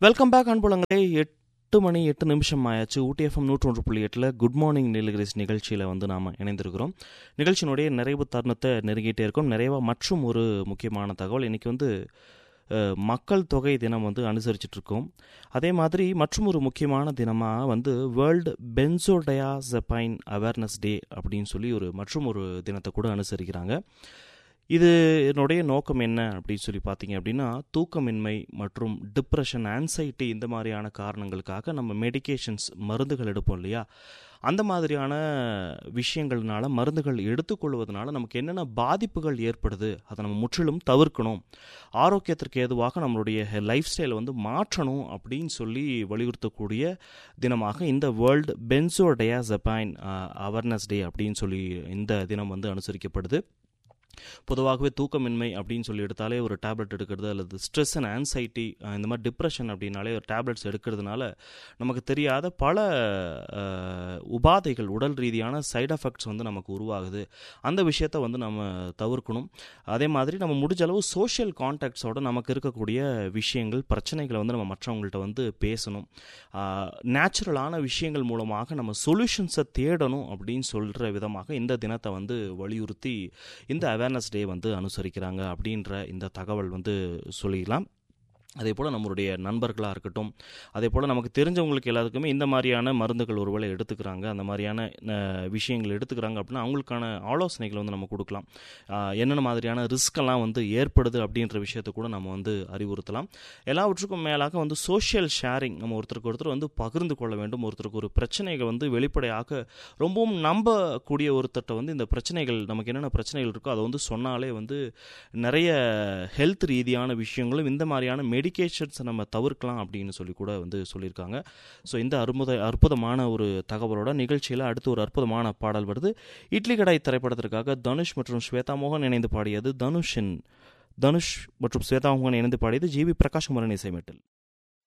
welcome back அன்புலங்களே எட்டு மணி எட்டு நிமிஷம் ஆயாச்சு ஊட்டி எஃப்எம் நூற்றொன்று புள்ளி எட்டில் குட் மார்னிங் நீலகிரிஸ் நிகழ்ச்சியில் வந்து நாம் இணைந்திருக்கிறோம் நிகழ்ச்சியினுடைய நிறைவு தருணத்தை நெருங்கிட்டே இருக்கோம் நிறைவாக மற்றும் ஒரு முக்கியமான தகவல் இன்றைக்கி வந்து அஹ், மக்கள் தொகை தினம் வந்து அனுசரிச்சுட்டு இருக்கோம் அதே மாதிரி மற்றும் ஒரு முக்கியமான தினமாக வந்து வேர்ல்டு பென்சோடயாசபைன் அவேர்னஸ் டே அப்படின்னு சொல்லி ஒரு மற்றும் ஒரு தினத்தை கூட அனுசரிக்கிறாங்க இது என்னுடைய நோக்கம் என்ன அப்படின்னு சொல்லி பார்த்தீங்க அப்படின்னா தூக்கமின்மை மற்றும் டிப்ரெஷன் ஆன்சைட்டி இந்த மாதிரியான காரணங்களுக்காக நம்ம மெடிகேஷன்ஸ் மருந்துகள் எடுப்போம் இல்லையா அந்த மாதிரியான விஷயங்கள்னால மருந்துகள் எடுத்துக்கொள்வதனால நமக்கு என்னென்ன பாதிப்புகள் ஏற்படுது அதை நம்ம முற்றிலும் தவிர்க்கணும் ஆரோக்கியத்திற்கு ஏதுவாக நம்மளுடைய லைஃப் ஸ்டைலை வந்து மாற்றணும் அப்படின்னு சொல்லி வலியுறுத்தக்கூடிய தினமாக இந்த வேர்ல்டு பென்சோடயாசபைன் அவேர்னஸ் டே அப்படின்னு சொல்லி இந்த தினம் வந்து அனுசரிக்கப்படுது பொதுவாகவே தூக்கமின்மை அப்படின்னு சொல்லி எடுத்தாலே ஒரு டேப்லெட் எடுக்கிறது அல்லது ஸ்ட்ரெஸ் அண்ட் ஆன்சைட்டி இந்த மாதிரி டிப்ரெஷன் அப்படின்னாலே ஒரு டேப்லெட்ஸ் எடுக்கிறதுனால நமக்கு தெரியாத பல அஹ், உபாதைகள் உடல் ரீதியான சைடு எஃபெக்ட்ஸ் வந்து நமக்கு உருவாகுது அந்த விஷயத்தை வந்து நம்ம தவிர்க்கணும் அதே மாதிரி நம்ம முடிஞ்ச அளவு சோஷியல் கான்டாக்ட்ஸோட நமக்கு இருக்கக்கூடிய விஷயங்கள் பிரச்சனைகளை வந்து நம்ம மற்றவங்கள்ட்ட வந்து பேசணும் நேச்சுரலான விஷயங்கள் மூலமாக நம்ம சொல்யூஷன்ஸை தேடணும் அப்படின்னு சொல்கிற விதமாக இந்த தினத்தை வந்து வலியுறுத்தி இந்த அவேர்னஸ் டே வந்து அனுசரிக்கிறாங்க அப்படின்ற இந்த தகவல் வந்து சொல்லிடலாம் அதே போல் நம்மளுடைய நண்பர்களாக இருக்கட்டும் அதே போல் நமக்கு தெரிஞ்சவங்களுக்கு எல்லாத்துக்குமே இந்த மாதிரியான மருந்துகள் ஒருவேளை எடுத்துக்கிறாங்க அந்த மாதிரியான அஹ், விஷயங்கள் எடுத்துக்கிறாங்க அப்படின்னா அவங்களுக்கான ஆலோசனைகளை வந்து நம்ம கொடுக்கலாம் அஹ், என்னென்ன மாதிரியான ரிஸ்கெல்லாம் வந்து ஏற்படுது அப்படின்ற விஷயத்தை கூட நம்ம வந்து அறிவுறுத்தலாம் எல்லாவற்றுக்கும் மேலாக வந்து சோஷியல் ஷேரிங் நம்ம ஒருத்தருக்கு ஒருத்தர் வந்து பகிர்ந்து கொள்ள வேண்டும் ஒருத்தருக்கு ஒரு பிரச்சனைகளை வந்து வெளிப்படையாக ரொம்பவும் நம்பக்கூடிய ஒருத்தர்கிட்ட வந்து இந்த பிரச்சனைகள் நமக்கு என்னென்ன பிரச்சனைகள் இருக்கோ அதை வந்து சொன்னாலே வந்து நிறைய ஹெல்த் ரீதியான விஷயங்களும் இந்த மாதிரியான மெடிகேஷன்ஸை நம்ம தவிர்க்கலாம் அப்படின்னு சொல்லி கூட வந்து சொல்லியிருக்காங்க ஸோ இந்த அற்புத அற்புதமான ஒரு தகவலோட நிகழ்ச்சியில் அடுத்து ஒரு அற்புதமான பாடல் வருது இட்லி கடாய் திரைப்படத்திற்காக தனுஷ் மற்றும் ஸ்வேதா மோகன் இணைந்து பாடியது தனுஷின் தனுஷ் மற்றும் ஸ்வேதா மோகன் இணைந்து பாடியது ஜிவி பிரகாஷ் முரண் இசைமேட்டில்